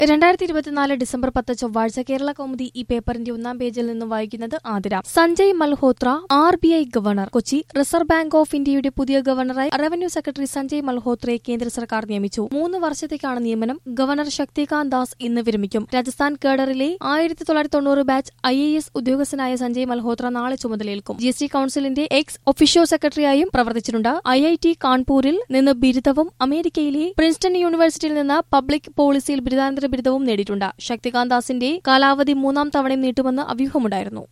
രണ്ടായിരത്തി ഇരുപത്തിനാല് ഡിസംബർ പത്ത് ചൊവ്വാഴ്ച കേരള കൗമുദി ഈ പേപ്പറിന്റെ ഒന്നാം പേജിൽ നിന്നും വായിക്കുന്നത് Athira Sanjay Malhotra R B I governor Kochi reserve bank of ഇന്ത്യയുടെ പുതിയ ഗവർണറായി റവന്യൂ സെക്രട്ടറി സഞ്ജയ് മൽഹോത്രയെ കേന്ദ്ര സർക്കാർ നിയമിച്ചു മൂന്ന് വർഷത്തേക്കാണ് നിയമനം ഗവർണർ ശക്തികാന്ത് ദാസ് ഇന്ന് വിരമിക്കും രാജസ്ഥാൻ കേഡറിലെ ആയിരത്തി തൊള്ളായിരത്തി തൊണ്ണൂറ് ബാച്ച് ഐ എ എസ് ഉദ്യോഗസ്ഥനായ സഞ്ജയ് മൽഹോത്ര നാളെ ചുമതലയേൽക്കും ജി എസ് ടി കൌൺസിലിന്റെ എക്സ് ഒഫീഷ്യോ സെക്രട്ടറിയായും പ്രവർത്തിച്ചിട്ടുണ്ട് ഐ ഐ ടി കാൺപൂരിൽ നിന്ന് ബിരുദവും അമേരിക്കയിലെ പ്രിൻസ്റ്റൺ യൂണിവേഴ്സിറ്റിയിൽ നിന്ന് പബ്ലിക് പോളിസിയിൽ ബിരുദാനന്തര ബിരുദവും നേടിയിട്ടുണ്ട് ശക്തികാന്ത് ദാസിന്റെ കാലാവധി മൂന്നാം തവണയും നീട്ടുമെന്ന് അഭ്യൂഹമുണ്ടായിരുന്നു